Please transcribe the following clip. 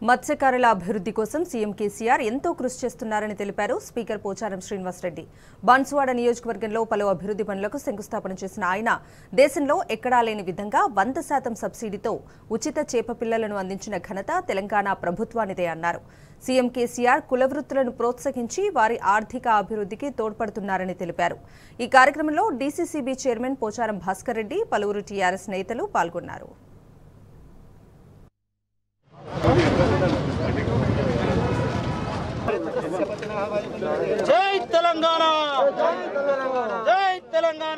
మత్స్యకారుల అభివృద్ధి కోసం సీఎం కేసీఆర్ ఎంతో కృషి చేస్తున్నారని తెలిపారు స్పీకర్ పోచారం శ్రీనివాసరెడ్డి బాన్సువాడ నియోజకవర్గంలో పలు అభివృద్ధి పనులకు శంకుస్థాపన చేసిన ఆయన దేశంలో ఎక్కడా లేని విధంగా వంద శాతం సబ్సిడీతో ఉచిత చేప పిల్లలను అందించిన ఘనత తెలంగాణ ప్రభుత్వానిదే అన్నారు సీఎం కేసీఆర్ కులవృత్తులను ప్రోత్సహించి వారి ఆర్థిక అభివృద్ధికి తోడ్పడుతున్నారని తెలిపారు ఈ కార్యక్రమంలో డీసీసీబీ చైర్మన్ పోచారం భాస్కర్ రెడ్డి పలువురు టీఆర్ఎస్ నేతలు పాల్గొన్నారు జై తెలంగాణ జై తెలంగాణ